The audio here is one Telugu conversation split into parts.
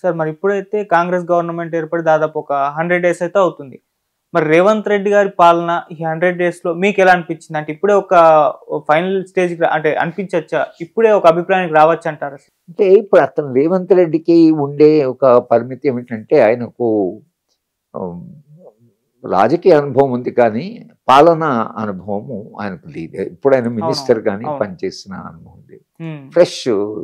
సార్ మరి ఇప్పుడైతే కాంగ్రెస్ గవర్నమెంట్ ఏర్పడి దాదాపు ఒక హండ్రెడ్ డేస్ అయితే అవుతుంది మరి రేవంత్ రెడ్డి గారి పాలన ఈ హండ్రెడ్ డేస్ లో మీకు ఎలా అనిపించింది అంటే ఇప్పుడే ఒక ఫైనల్ స్టేజ్ అంటే అనిపించచ్చా ఇప్పుడే ఒక అభిప్రాయానికి రావచ్చు అంటారా అంటే ఇప్పుడు అతను రేవంత్ రెడ్డికి ఉండే ఒక పరిమితి ఏమిటంటే ఆయనకు ఉమ్, రాజకీయ అనుభవం ఉంది కానీ పాలన అనుభవము ఆయనకు లేదు ఇప్పుడు ఆయన మినిస్టర్ కానీ అవును. పనిచేసిన అనుభవం లేదు ఉమ్, ఫ్రెష్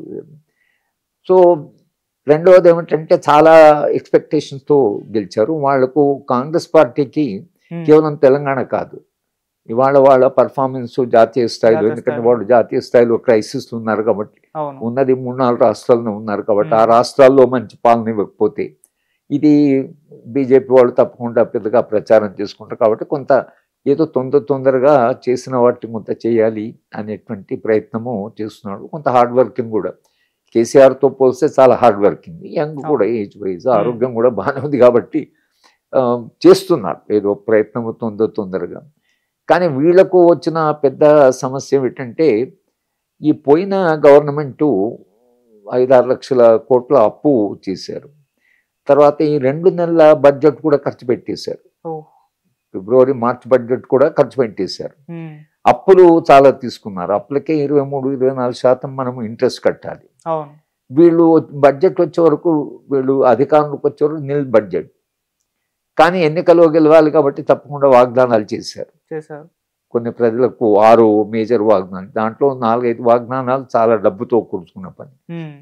సో రెండవది ఏమిటంటే చాలా expectations తో గెలిచారు వాళ్లకు కాంగ్రెస్ పార్టీకి ఉమ్, కేవలం తెలంగాణ కాదు ఇవాళ వాళ్ళ పర్ఫార్మెన్స్ జాతీయ స్థాయిలో జాతీయ ఎందుకంటే స్థాయిలో. వాళ్ళు జాతీయ స్థాయిలో క్రైసిస్ ఉన్నారు కాబట్టి అవును ఉన్నది మూడు నాలుగు రాష్ట్రాల్లో ఉన్నారు కాబట్టి ఆ మ్మ్. రాష్ట్రాల్లో మంచి పాలన ఇవ్వకపోతే ఇది బీజేపీ వాళ్ళు తప్పకుండా పెద్దగా ప్రచారం చేసుకుంటారు కాబట్టి కొంత ఏదో తొందర తొందరగా చేసిన వాటిని కొంత చేయాలి అనేటువంటి ప్రయత్నము చేస్తున్నాడు కొంత హార్డ్ వర్కింగ్ కూడా కేసీఆర్తో పోలిస్తే చాలా హార్డ్ వర్కింగ్ యంగ్ కూడా ఏజ్ వైజ్ ఆరోగ్యం కూడా బాగానే ఉంది కాబట్టి ఆ, చేస్తున్నారు ఏదో ప్రయత్నము తొందర తొందరగా కానీ వీళ్ళకు వచ్చిన పెద్ద సమస్య ఏమిటంటే ఈ పోయిన గవర్నమెంటు ఐదారు లక్షల కోట్ల అప్పు చేశారు తర్వాత ఈ రెండు నెలల బడ్జెట్ కూడా ఖర్చు పెట్టేశారు ఓ, ఫిబ్రవరి మార్చ్ బడ్జెట్ కూడా ఖర్చు పెట్టేశారు ఉమ్, అప్పులు చాలా తీసుకున్నారు అప్పులకే ఇరవై మూడు ఇరవై నాలుగు శాతం మనం ఇంట్రెస్ట్ కట్టాలి అవును వీళ్ళు బడ్జెట్ వచ్చే వరకు వీళ్ళు అధికారంలోకి వచ్చే వరకు నిల్ బడ్జెట్ కానీ ఎన్నికల్లో గెలవాలి కాబట్టి తప్పకుండా వాగ్దానాలు చేశారు చేశారు కొన్ని ప్రజలకు ఆరు మేజర్ వాగ్దానాలు దాంట్లో నాలుగైదు వాగ్దానాలు చాలా డబ్బుతో కూర్చుకున్న పని ఉమ్,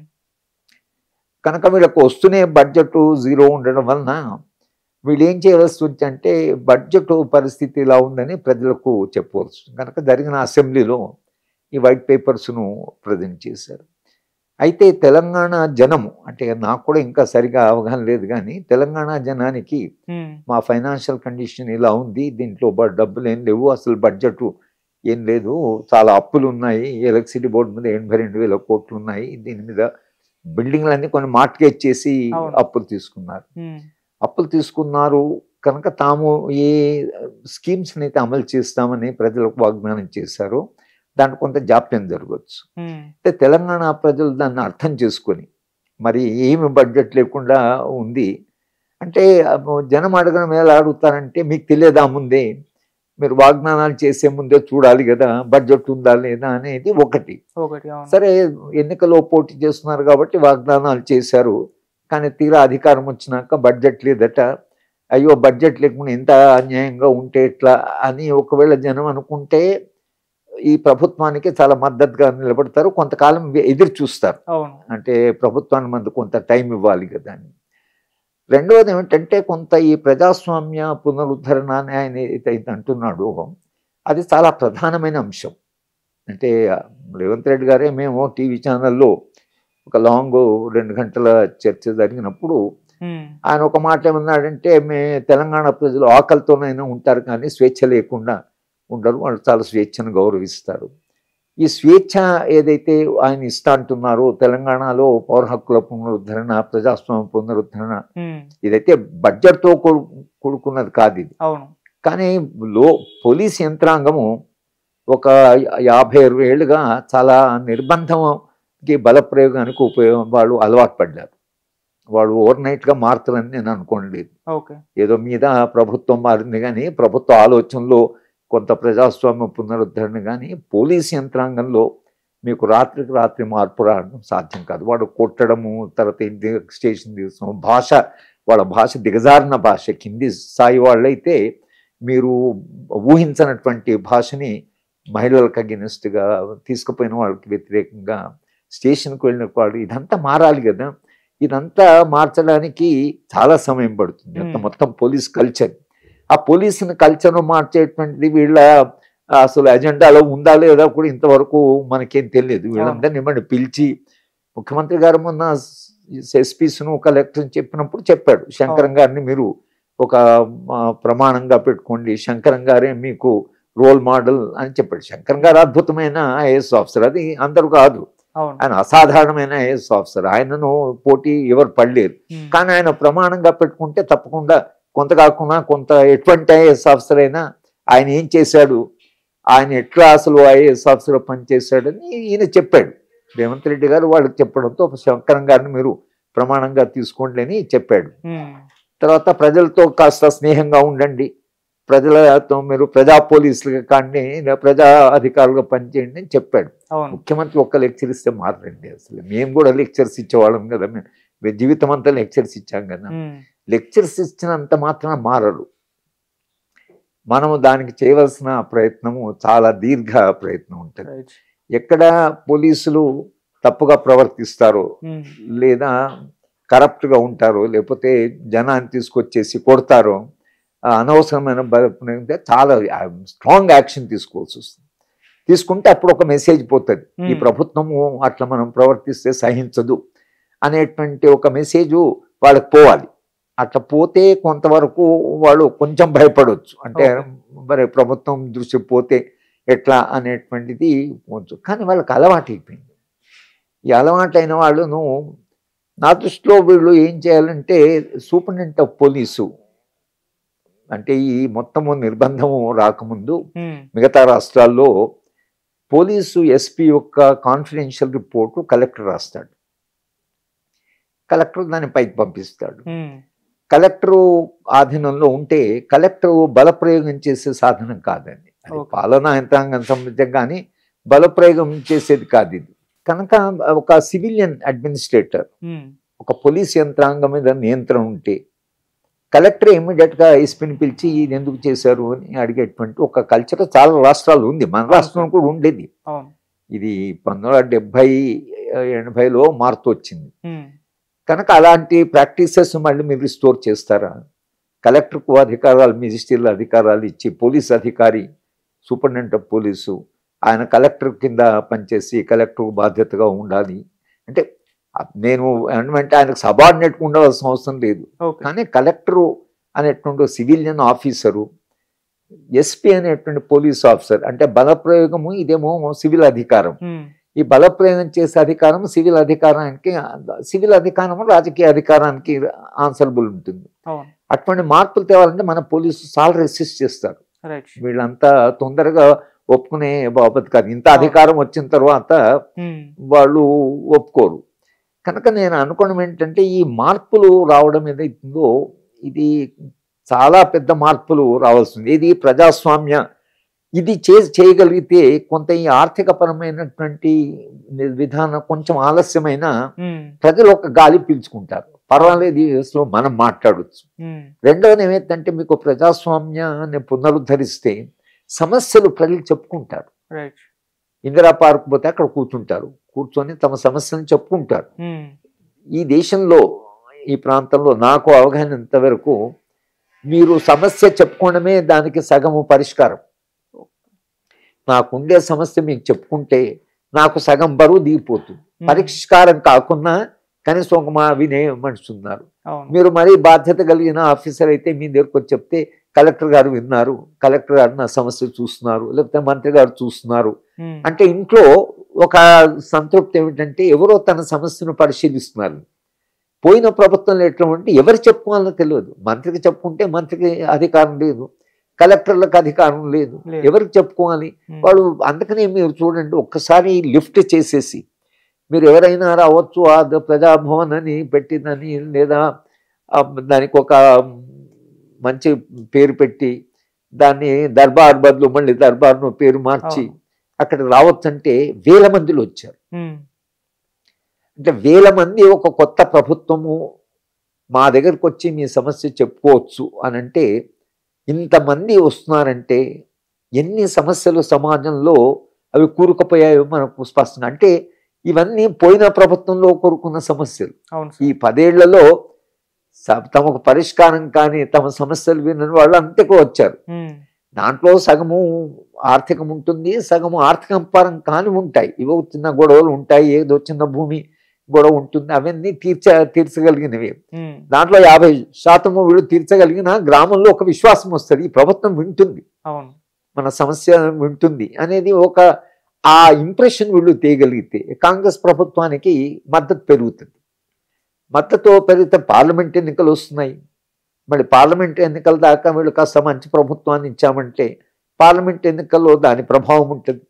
కనుక వీళ్ళకు వస్తూనే బడ్జెట్ జీరో ఉండడం వలన వీళ్ళు ఏం చేయవలసి వచ్చిందంటే బడ్జెట్ పరిస్థితి ఇలా ఉందని ప్రజలకు చెప్పవలసి ఉంది. కనుక జరిగిన అసెంబ్లీలో ఈ వైట్ పేపర్స్ను ప్రజెంట్ చేశారు అయితే తెలంగాణ జనము అంటే నాకు కూడా ఇంకా సరిగా అవగాహన లేదు కానీ తెలంగాణ జనానికి ఉమ్, మా ఫైనాన్షియల్ కండిషన్ ఇలా ఉంది దీంట్లో బ- డబ్బులు ఏం లేవు అసలు బడ్జెట్ ఏం లేదు చాలా అప్పులు ఉన్నాయి ఎలక్ట్రిసిటీ బోర్డు మీద ఎనభై రెండు వేల కోట్లు ఉన్నాయి దీని మీద బిల్డింగ్లన్నీ కొన్ని మార్ట్గేజ్ చేసి అవును. అప్పులు తీసుకున్నారు ఉమ్, అప్పులు తీసుకున్నారు కనుక తాము ఏ స్కీమ్స్ని అయితే అమలు చేస్తామని ప్రజలకు వాగ్దానం చేశారో దాంట్లో కొంత జాప్యం జరగవచ్చు ఉమ్, అంటే తెలంగాణ ప్రజలు దాన్ని అర్థం చేసుకొని మరి ఏమి బడ్జెట్ లేకుండా ఉంది అంటే అబ్బో జనం అడగడం ఎలా అడుగుతారంటే మీకు తెలియదా ముందే మీరు వాగ్దానాలు చేసే ముందే చూడాలి కదా బడ్జెట్ ఉందా లేదా అనేది ఒకటి ఒకటి అవును సరే ఎన్నికల్లో పోటీ చేస్తున్నారు కాబట్టి వాగ్దానాలు చేశారు కానీ తీరా అధికారం వచ్చినాక బడ్జెట్ లేదట అయ్యో బడ్జెట్ లేకుండా ఇంత అన్యాయంగా ఉంటే ఎట్లా అని ఒకవేళ జనం అనుకుంటే ఈ ప్రభుత్వానికి చాలా మద్దతుగా నిలబడతారు కొంతకాలం ఎదురు చూస్తారు అవును అంటే ప్రభుత్వానికి మంది కొంత టైం ఇవ్వాలి కదా అని రెండవది ఏమిటంటే కొంత ఈ ప్రజాస్వామ్య పునరుద్ధరణ అని ఆయన ఏదైతే అంటున్నాడో అది చాలా ప్రధానమైన అంశం అంటే రేవంత్ రెడ్డి గారే మేము టీవీ ఛానల్లో ఒక లాంగ్ రెండు గంటల చర్చ జరిగినప్పుడు ఉమ్, ఆయన ఒక మాట ఏమన్నాడంటే మే తెలంగాణ ప్రజలు ఆకలితోనైనా ఉంటారు కానీ స్వేచ్ఛ లేకుండా ఉండరు వాళ్ళు చాలా స్వేచ్ఛను గౌరవిస్తారు ఈ స్వేచ్ఛ ఏదైతే ఆయన ఇస్తా అంటున్నారో తెలంగాణలో పౌర హక్కుల పునరుద్ధరణ ప్రజాస్వామ్య పునరుద్ధరణ ఉమ్, ఇదైతే బడ్జెట్తో కూడు కూడుకున్నది కాదు ఇది అవును కానీ లో పోలీస్ యంత్రాంగము ఒక యాభై అరవై ఏళ్ళుగా చాలా నిర్బంధంకి బలప్రయోగానికి ఉపయోగం వాళ్ళు అలవాటు పడ్డారు వాళ్ళు ఓవర్ నైట్గా మారుతారని నేను అనుకోలేదు ఓకే ఏదో మీద ప్రభుత్వం మారింది కానీ ప్రభుత్వ ఆలోచనలో కొంత ప్రజాస్వామ్య పునరుద్ధరణ కానీ పోలీస్ యంత్రాంగంలో మీకు రాత్రికి రాత్రి మార్పు రావడం సాధ్యం కాదు వాడు కొట్టడము తర్వాత ఇంటి స్టేషన్ తీసుకోవడం భాష వాళ్ళ భాష దిగజారిన భాష కింది స్థాయి వాళ్ళైతే మీరు ఊహించనటువంటి భాషని మహిళలకు అగెనిస్ట్గా తీసుకుపోయిన వాళ్ళకి వ్యతిరేకంగా స్టేషన్కి వెళ్ళిన వాళ్ళు ఇదంతా మారాలి కదా ఇదంతా మార్చడానికి చాలా సమయం పడుతుంది అంత Hmm. మొత్తం పోలీస్ కల్చర్ ఆ పోలీసుని కల్చర్ మార్చేటువంటిది వీళ్ళ అసలు అజెండాలో ఉందా లేదా కూడా ఇంతవరకు మనకేం తెలియదు వీళ్ళందరినీ ఇవ్వండి పిలిచి ముఖ్యమంత్రి గారు మొన్న ఎస్పీస్ను కలెక్టర్ చెప్పినప్పుడు చెప్పాడు శంకరం గారిని మీరు ఒక ఆ, ప్రమాణంగా పెట్టుకోండి శంకరం గారే మీకు రోల్ మోడల్ అని చెప్పాడు శంకరం గారు అద్భుతమైన ఐఏఎస్ ఆఫీసర్ అది అందరూ కాదు అవును ఆయన అసాధారణమైన ఐఏఎస్ ఆఫీసర్ ఆయనను పోటీ ఎవరు పడలేరు ఉమ్, కానీ ఆయన ప్రమాణంగా పెట్టుకుంటే తప్పకుండా కొంత కాకుండా కొంత ఎటువంటి ఐఏఎస్ ఆఫీసర్ అయినా ఆయన ఏం చేశాడు ఆయన ఎట్లా అసలు ఐఏఎస్ ఆఫీసర్ పనిచేశాడని ఈయన చెప్పాడు రేవంత్ రెడ్డి గారు వాళ్ళకి చెప్పడంతో శంకరం గారిని మీరు ప్రమాణంగా తీసుకోండి అని చెప్పాడు ఉమ్, తర్వాత ప్రజలతో కాస్త స్నేహంగా ఉండండి ప్రజలతో మీరు ప్రజా పోలీసులుగా కానీ లేదా ప్రజా అధికారులుగా పనిచేయండి అని చెప్పాడు అవును ముఖ్యమంత్రి ఒక్క లెక్చర్ ఇస్తే మారండి అసలు మేము కూడా లెక్చర్స్ ఇచ్చేవాళ్ళం కదా మేము మేము జీవితం అంతా లెక్చర్స్ ఇచ్చాం కదా ఉమ్, లెక్చర్స్ ఇచ్చినంత మాత్రం మారరు మనము దానికి చేయవలసిన ప్రయత్నము చాలా దీర్ఘ ప్రయత్నం ఉంటుంది రైట్ ఎక్కడ పోలీసులు తప్పుగా ప్రవర్తిస్తారో ఉమ్, లేదా కరప్ట్గా ఉంటారో లేకపోతే జనాన్ని తీసుకొచ్చేసి కొడతారో ఆ అనవసరమైన భయ చాలా స్ట్రాంగ్ యాక్షన్ తీసుకోవాల్సి వస్తుంది తీసుకుంటే అప్పుడు ఒక మెసేజ్ పోతుంది ఈ Hmm. ప్రభుత్వము అట్లా మనం ప్రవర్తిస్తే సహించదు అనేటువంటి ఒక మెసేజ్ వాళ్ళకి పోవాలి అట్లా పోతే కొంతవరకు వాళ్ళు కొంచెం భయపడవచ్చు అంటే Okay. మరి ప్రభుత్వం దృష్టి పోతే ఎట్లా అనేటువంటిది పోవచ్చు కానీ వాళ్ళకి అలవాటు అయిపోయింది ఈ అలవాటైన వాళ్ళను నా దృష్టిలో వీళ్ళు ఏం చేయాలంటే సూపరింటెండెంట్ ఆఫ్ పోలీసు అంటే ఈ మొత్తము నిర్బంధము రాకముందు ఉమ్, మిగతా రాష్ట్రాల్లో పోలీసు ఎస్పీ యొక్క కాన్ఫిడెన్షియల్ రిపోర్టు కలెక్టర్ రాస్తాడు కలెక్టర్ దాన్ని పైకి పంపిస్తాడు ఉమ్, కలెక్టరు ఆధీనంలో ఉంటే కలెక్టర్ బలప్రయోగం చేసే సాధనం కాదండి అది Okay. పాలనా యంత్రాంగం సంబంధించి కానీ బలప్రయోగం చేసేది కాదు ఇది కనుక ఒక సివిలియన్ అడ్మినిస్ట్రేటర్ ఉమ్, ఒక పోలీస్ యంత్రాంగం మీద నియంత్రణ ఉంటే కలెక్టర్ ఇమీడియట్గా ఎస్పీని పిలిచి ఇది ఎందుకు చేశారు అని అడిగేటువంటి ఒక కల్చర్ చాలా రాష్ట్రాలు ఉంది మన రాష్ట్రంలో కూడా ఉండేది అవును ఇది పంతొమ్మిది వందల డెబ్భై ఎనభైలో మార్పు వచ్చింది ఉమ్, కనుక అలాంటి ప్రాక్టీసెస్ మళ్ళీ మీరు రిస్టోర్ చేస్తారా కలెక్టర్కు అధికారాలు మినిస్ట్రీల అధికారాలు ఇచ్చి పోలీస్ అధికారి సూపరింటెండెంట్ ఆఫ్ పోలీసు ఆయన కలెక్టర్ కింద పనిచేసి కలెక్టర్ బాధ్యతగా ఉండాలి అంటే అ- నేను ఏమంటే ఆయనకు సబార్డినేట్గా ఉండవలసిన అవసరం లేదు ఓకే కానీ కలెక్టరు అనేటువంటి సివిలియన్ ఆఫీసరు ఎస్పీ అనేటువంటి పోలీస్ ఆఫీసర్ అంటే బలప్రయోగము ఇదేమో సివిల్ అధికారం ఉమ్, ఈ బలప్రయోగం చేసే అధికారం సివిల్ అధికారానికి సివిల్ అధికారము రాజకీయ అధికారానికి ఆన్సరబుల్ ఉంటుంది అవును అటువంటి మార్పులు తేవాలంటే మన పోలీసు చాలా రెసిస్ట్ చేస్తారు రైట్ వీళ్ళంతా తొందరగా ఒప్పుకునే బాబత్ కాదు ఇంత అధికారం వచ్చిన తర్వాత ఉమ్, వాళ్ళు ఒప్పుకోరు కనుక నేను అనుకోవడం ఏంటంటే ఈ మార్పులు రావడం ఏదైతుందో ఇది చాలా పెద్ద మార్పులు రావాల్సింది ఇది ప్రజాస్వామ్య ఇది చే చేయగలిగితే కొంత ఈ ఆర్థికపరమైనటువంటి ని- విధానం కొంచెం ఆలస్యమైన ఉమ్, ప్రజలు ఒక గాలి పీల్చుకుంటారు పర్వాలేదు ఈ వయసులో మనం మాట్లాడవచ్చు ఉమ్, రెండవది ఏమైందంటే మీకు ప్రజాస్వామ్యాన్ని పునరుద్ధరిస్తే సమస్యలు ప్రజలు చెప్పుకుంటారు రైట్ ఇందిరా పార్క్ పోతే అక్కడ కూర్చుంటారు కూర్చొని తమ సమస్యలను చెప్పుకుంటారు ఉమ్, ఈ దేశంలో ఈ ప్రాంతంలో నాకు అవగాహనంత వరకు మీరు సమస్య చెప్పుకోవడమే దానికి సగము పరిష్కారం నాకుండే సమస్య మీకు చెప్పుకుంటే నాకు సగం బరువు దిగిపోతుంది ఉమ్, పరిష్కారం కాకున్నా కనీసం ఒక మా వినే మనిషి ఉన్నారు అవును మీరు మరీ బాధ్యత కలిగిన ఆఫీసర్ అయితే మీ దగ్గరకు వచ్చి చెప్తే కలెక్టర్ గారు విన్నారు కలెక్టర్ గారు నా సమస్య చూస్తున్నారు లేకపోతే మంత్రి గారు చూస్తున్నారు ఉమ్, అంటే ఇంట్లో ఒక సంతృప్తి ఏమిటంటే ఎవరో తన సమస్యను పరిశీలిస్తున్నారు పోయిన ప్రభుత్వంలో ఎట్లా ఉంటే ఎవరు చెప్పుకోవాలో తెలియదు మంత్రికి చెప్పుకుంటే మంత్రికి అధికారం లేదు కలెక్టర్లకు అధికారం లేదు లేదు. ఎవరికి చెప్పుకోవాలి ఉమ్, వాళ్ళు అందుకనే మీరు చూడండి ఒక్కసారి లిఫ్ట్ చేసేసి మీరు ఎవరైనా రావచ్చు ఆ ద- ప్రజాభవన్ అని పెట్టిందని లేదా ఆ దానికి ఒక మంచి పేరు పెట్టి దాన్ని దర్బార్ బదులు మళ్ళీ దర్బార్ను పేరు మార్చి అవును. అక్కడ రావచ్చు అంటే వేల మందిలో వచ్చారు ఉమ్, అంటే వేల మంది ఒక కొత్త ప్రభుత్వము మా దగ్గరకు వచ్చి మీ సమస్య చెప్పుకోవచ్చు అని అంటే ఇంతమంది వస్తున్నారంటే ఎన్ని సమస్యలు సమాజంలో అవి కూరుకుపోయాయో మనకు స్పష్టంగా అంటే ఇవన్నీ పోయిన ప్రభుత్వంలో కోరుకున్న సమస్యలు అవును ఈ సార్ పదేళ్లలో స- తమకు పరిష్కారం కానీ తమ సమస్యలు వినని వాళ్ళు అంతకు వచ్చారు ఉమ్, దాంట్లో సగము ఆర్థికం ఉంటుంది సగము ఆర్థికంపరం కాని ఉంటాయి ఇవో చిన్న గొడవలు ఉంటాయి ఏదో చిన్న భూమి గొడవ ఉంటుంది అవన్నీ తీర్చ తీర్చగలిగినవి ఉమ్, దాంట్లో యాభై శాతము వీళ్ళు తీర్చగలిగిన గ్రామంలో ఒక విశ్వాసం వస్తుంది ఈ ప్రభుత్వం వింటుంది అవును మన సమస్య వింటుంది అనేది ఒక ఆ ఇంప్రెషన్ వీళ్ళు తేయగలిగితే కాంగ్రెస్ ప్రభుత్వానికి మద్దతు పెరుగుతుంది మద్దతు పెరిగితే పార్లమెంట్ ఎన్నికలు వస్తున్నాయి మరి పార్లమెంట్ ఎన్నికల దాకా వీళ్ళు కాస్త మంచి ప్రభుత్వాన్ని ఇచ్చామంటే పార్లమెంట్ ఎన్నికల్లో దాని ప్రభావం ఉంటుంది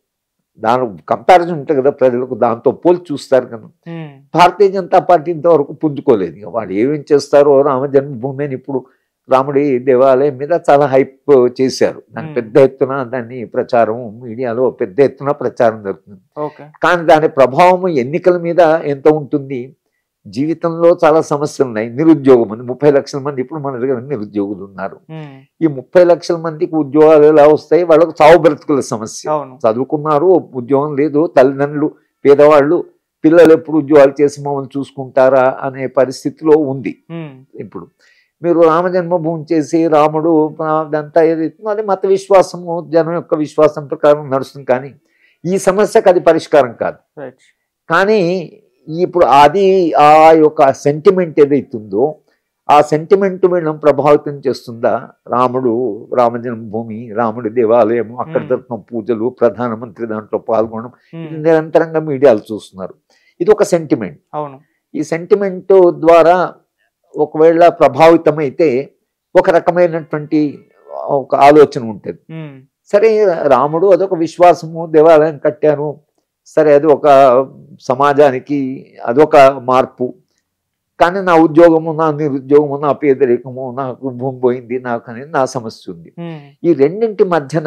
దాని కంపారిజన్ ఉంటుంది కదా ప్రజలకు దాంతో పోల్చి చూస్తారు కదా ఉమ్, భారతీయ జనతా పార్టీ ఇంతవరకు పుంజుకోలేదు ఇక వాళ్ళు ఏమేం చేస్తారో రామ జన్మభూమి అని ఇప్పుడు రాముడి దేవాలయం మీద చాలా హైప్ చేశారు దాని Hmm. పెద్ద ఎత్తున దాన్ని ప్రచారం మీడియాలో పెద్ద ఎత్తున ప్రచారం జరుగుతుంది ఓకే కానీ దాని ప్రభావం ఎన్నికల మీద ఎంత ఉంటుంది జీవితంలో చాలా సమస్యలు ఉన్నాయి నిరుద్యోగం ఉంది ముప్పై లక్షల మంది ఇప్పుడు మన దగ్గర నిరుద్యోగులు ఉన్నారు ఉమ్, ఈ ముప్పై లక్షల మందికి ఉద్యోగాలు ఎలా వస్తాయి వాళ్ళకు చావు బ్రతుకుల సమస్య అవును చదువుకున్నారు ఉద్యోగం లేదు తల్లిదండ్రులు పేదవాళ్ళు పిల్లలు ఎప్పుడు ఉద్యోగాలు చేసి మమ్మల్ని చూసుకుంటారా అనే పరిస్థితిలో ఉంది ఉమ్, ఇప్పుడు మీరు రామ జన్మభూమి చేసి రాముడు అదంతా ఏదైతుందో అది మత విశ్వాసము జనం యొక్క విశ్వాసం ప్రకారం నడుస్తుంది కానీ ఈ సమస్యకు అది పరిష్కారం కాదు రైట్ కానీ ఇప్పుడు అది ఆ యొక్క సెంటిమెంట్ ఏదైతుందో ఆ సెంటిమెంట్ వీళ్ళని ప్రభావితం చేస్తుందా రాముడు రామ జన్మభూమి రాముడి దేవాలయము అక్కడ Hmm. జరుగుతున్న పూజలు ప్రధానమంత్రి దాంట్లో పాల్గొనడం ఉమ్, ఇది నిరంతరంగా మీడియాలు చూస్తున్నారు ఇది ఒక సెంటిమెంట్ అవును ఈ సెంటిమెంట్ ద్వారా ఒకవేళ ప్రభావితమైతే ఒక రకమైనటువంటి ఒక ఆలోచన ఉంటుంది ఉమ్, సరే రాముడు అదొక విశ్వాసము దేవాలయం కట్టాను సరే అది ఒక సమాజానికి అదొక మార్పు కానీ నా ఉద్యోగము నా నిరుద్యోగము నా పేదరికము నాకు భూమి పోయింది నాకు అనేది నా సమస్య ఉంది ఉమ్, ఈ రెండింటి మధ్యన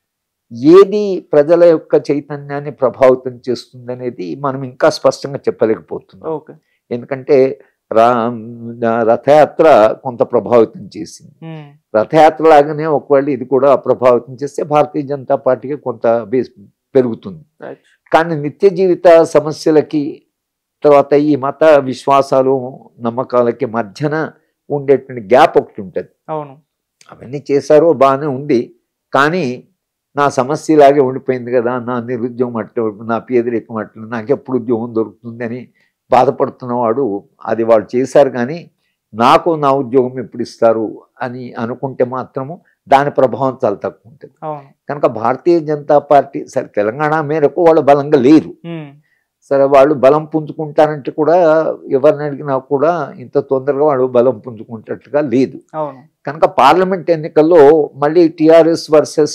ఏది ప్రజల యొక్క చైతన్యాన్ని ప్రభావితం చేస్తుంది అనేది మనం ఇంకా స్పష్టంగా చెప్పలేకపోతున్నాం ఓకే ఎందుకంటే రా రథయాత్ర కొంత ప్రభావితం చేసింది ఉమ్, రథయాత్ర లాగానే ఒకవేళ ఇది కూడా ప్రభావితం చేస్తే భారతీయ జనతా పార్టీకి కొంత బేస్ పెరుగుతుంది రైట్ కానీ నిత్య జీవిత సమస్యలకి తర్వాత ఈ మత విశ్వాసాలు నమ్మకాలకి మధ్యన ఉండేటువంటి గ్యాప్ ఒకటి ఉంటుంది అవును అవన్నీ చేశారో బాగానే ఉంది కానీ నా సమస్య ఇలాగే ఉండిపోయింది కదా నా నిరుద్యోగం అట్లా నా పేదరికం అట్లా నాకు ఎప్పుడు ఉద్యోగం దొరుకుతుందని బాధపడుతున్నవాడు అది వాళ్ళు చేశారు కానీ నాకు నా ఉద్యోగం ఎప్పుడు ఇస్తారు అని అనుకుంటే మాత్రము దాని ప్రభావం చాలా తక్కువ ఉంటుంది అవును కనుక భారతీయ జనతా పార్టీ సరే తెలంగాణ మేరకు వాళ్ళు బలంగా లేరు ఉమ్, సరే వాళ్ళు బలం పుంజుకుంటారంటే కూడా ఎవరిని అడిగినా కూడా ఇంత తొందరగా వాళ్ళు బలం పుంజుకుంటట్టుగా లేదు అవును కనుక పార్లమెంట్ ఎన్నికల్లో మళ్ళీ టిఆర్ఎస్ వర్సెస్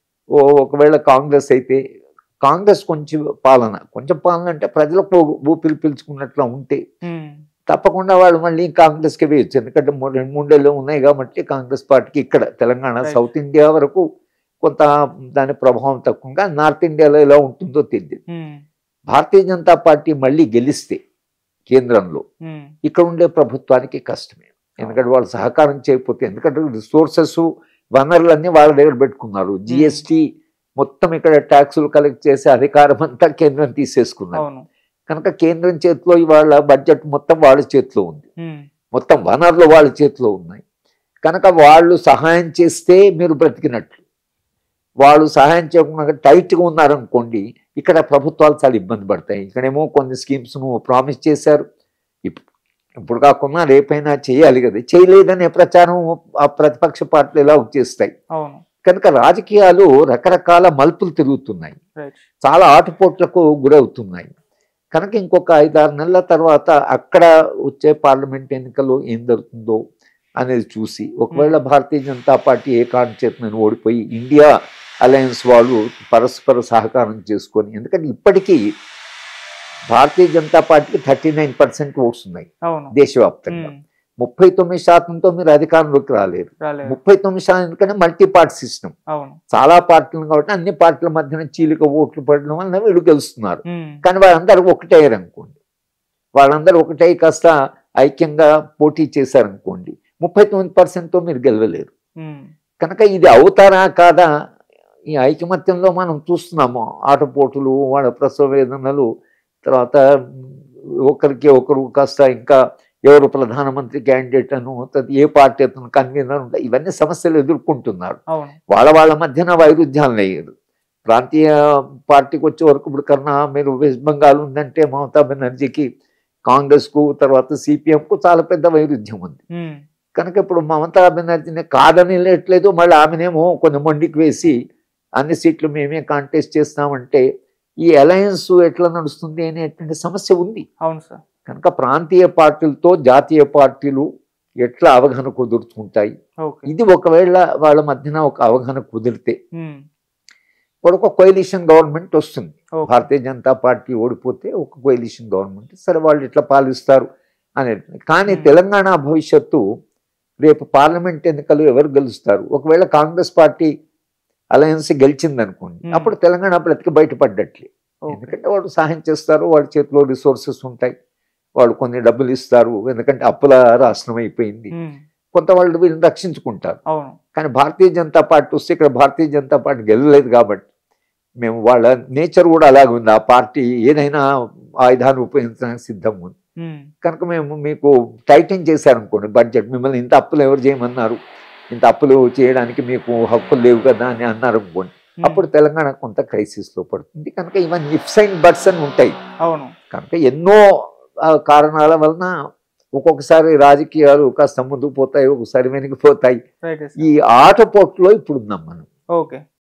ఒకవేళ కాంగ్రెస్ అయితే కాంగ్రెస్ కొంచెం పాలన కొంచెం పాలన అంటే ప్రజలకు ఊపిరి పీల్చుకున్నట్లు ఉంటే ఉమ్, తప్పకుండా వాళ్ళు మళ్ళీ కాంగ్రెస్కి వేయచ్చు ఎందుకంటే మూ- రెండు మూడేళ్ళు ఉన్నాయి కాబట్టి కాంగ్రెస్ పార్టీకి ఇక్కడ తెలంగాణ Right. సౌత్ ఇండియా వరకు కొంత దాని ప్రభావం తక్కువగా నార్త్ ఇండియాలో ఎలా ఉంటుందో తెలియదు ఉమ్, భారతీయ జనతా పార్టీ మళ్ళీ గెలిస్తే కేంద్రంలో ఉమ్, ఇక్కడ ఉండే ప్రభుత్వానికి కష్టమే ఎందుకంటే వాళ్ళు సహకారం చేయకపోతే ఎందుకంటే రిసోర్సెస్ వనరులన్నీ వాళ్ళ దగ్గర పెట్టుకున్నారు జిఎస్టి మొత్తం ఇక్కడ ట్యాక్సులు కలెక్ట్ చేసే అధికారం అంతా కేంద్రం తీసేసుకున్నారు అవును కనుక కేంద్రం చేతిలో ఇవాళ బడ్జెట్ మొత్తం వాళ్ళ చేతిలో ఉంది ఉమ్, మొత్తం వనరులు వాళ్ళ చేతిలో ఉన్నాయి కనుక వాళ్ళు సహాయం చేస్తే మీరు బ్రతికినట్లు వాళ్ళు సహాయం చేయకుండా టైట్గా ఉన్నారనుకోండి ఇక్కడ ప్రభుత్వాలు చాలా ఇబ్బంది పడతాయి ఇక్కడేమో కొన్ని స్కీమ్స్ను ప్రామిస్ చేశారు ఇప్- ఇప్పుడు కాకుండా రేపైనా చేయాలి కదా చేయలేదనే ప్రచారం ఆ ప్రతిపక్ష పార్టీలు ఎలా చేస్తాయి అవును కనుక రాజకీయాలు రకరకాల మలుపులు తిరుగుతున్నాయి రైట్ చాలా ఆటుపోట్లకు గురవుతున్నాయి కనుక ఇంకొక ఐదారు నెలల తర్వాత అక్కడ వచ్చే పార్లమెంట్ ఎన్నికల్లో ఏం జరుగుతుందో అనేది చూసి ఒకవేళ భారతీయ జనతా పార్టీ ఏ కారణం చేత నేను ఓడిపోయి ఇండియా అలయన్స్ వాళ్ళు పరస్పర సహకారం చేసుకొని ఎందుకంటే ఇప్పటికీ భారతీయ జనతా పార్టీకి థర్టీ నైన్ పర్సెంట్ ఓట్స్ ఉన్నాయి అవును దేశవ్యాప్తంగా ఉమ్, ముప్పై తొమ్మిది శాతంతో మీరు అధికారంలోకి రాలేరు రాలేదు ముప్పై తొమ్మిది శాతం ఎందుకంటే మల్టీ పార్టీ సిస్టమ్ అవును చాలా పార్టీలు కాబట్టి అన్ని పార్టీల మధ్యన చీలిక ఓట్లు పడడం వల్ల వీళ్ళు గెలుస్తున్నారు ఉమ్, కానీ వాళ్ళందరూ ఒకటయ్యారు అనుకోండి వాళ్ళందరూ ఒకటై కాస్త ఐక్యంగా పోటీ చేశారనుకోండి ముప్పై తొమ్మిది పర్సెంట్తో మీరు గెలవలేరు ఉమ్, కనుక ఇది అవుతారా కాదా ఈ ఐకమత్యంలో మనం చూస్తున్నాము ఆటపోటులు వాళ్ళ ప్రసవ వేదనలు తర్వాత ఒకరికి ఒకరు కాస్త ఇంకా ఎవరు ప్రధానమంత్రి క్యాండిడేట్ అను తర్వాత ఏ పార్టీ అతను కన్వీనర్ ఉంటా ఇవన్నీ సమస్యలు ఎదుర్కొంటున్నారు అవును వాళ్ళ వాళ్ళ మధ్యన వైరుధ్యాలు లేదు ప్రాంతీయ పార్టీకి వచ్చే వరకు ఇప్పుడు కన్నా మీరు వెస్ట్ బెంగాల్ ఉందంటే మమతా బెనర్జీకి కాంగ్రెస్కు తర్వాత సిపిఎంకు చాలా పెద్ద వైరుధ్యం ఉంది ఉమ్, కనుక ఇప్పుడు మమతా బెనర్జీని కాదని లేట్లేదు మళ్ళీ ఆమెనేమో కొన్ని మొండికి వేసి అన్ని సీట్లు మేమే కాంటెస్ట్ చేస్తామంటే ఈ అలయన్స్ ఎట్లా నడుస్తుంది అనేటువంటి సమస్య ఉంది అవును సార్ కనుక ప్రాంతీయ పార్టీలతో జాతీయ పార్టీలు ఎట్లా అవగాహన కుదుర్చుకుంటాయి ఓకే ఇది ఒకవేళ వాళ్ళ మధ్యన ఒక అవగాహన కుదిరితే ఉమ్, వాడు ఒక కొయిలిషన్ గవర్నమెంట్ వస్తుంది ఓకే. భారతీయ జనతా పార్టీ ఓడిపోతే ఒక కొయిలిషన్ గవర్నమెంట్ సరే వాళ్ళు ఇట్లా పాలిస్తారు అనేది కానీ Hmm. తెలంగాణ భవిష్యత్తు రేపు పార్లమెంట్ ఎన్నికలు ఎవరు గెలుస్తారు ఒకవేళ కాంగ్రెస్ పార్టీ అలయన్స్ గెలిచింది అనుకోండి Hmm. అప్పుడు తెలంగాణ బ్రతికి బయటపడ్డట్లే ఓకే. ఎందుకంటే వాడు సహాయం చేస్తారు వాళ్ళ చేతిలో రిసోర్సెస్ ఉంటాయి వాళ్ళు కొన్ని డబ్బులు ఇస్తారు ఎందుకంటే అప్పుల రాష్ట్రం అయిపోయింది ఉమ్, కొంత వాళ్ళు వీళ్ళని రక్షించుకుంటారు అవును కానీ భారతీయ జనతా పార్టీ వస్తే ఇక్కడ భారతీయ జనతా పార్టీ గెలలేదు కాబట్టి మేము వాళ్ళ నేచర్ కూడా అలాగే ఉంది ఆ పార్టీ ఏదైనా ఆయుధాన్ని ఉపయోగించడానికి సిద్ధంగా ఉంది ఉమ్, కనుక మేము మీకు టైటిన్ చేశారనుకోండి బడ్జెట్ మిమ్మల్ని ఇంత అప్పులు ఎవరు చేయమన్నారు ఇంత అప్పులు చేయడానికి మీకు హక్కులు లేవు కదా అని అన్నారు అనుకోండి ఉమ్, అప్పుడు తెలంగాణ కొంత క్రైసిస్లో పడుతుంది కనుక ఇవన్నీ ఇఫ్స్ అండ్ బట్స్ అని ఉంటాయి అవును కనుక ఎన్నో ఆ, కారణాల వలన ఒక్కొక్కసారి రాజకీయాలు కాస్త ముందుకు పోతాయి ఒకసారి వెనక్కిపోతాయి రైట్ ఈ ఆటపోట్లో ఇప్పుడు ఉన్నాం మనం ఓకే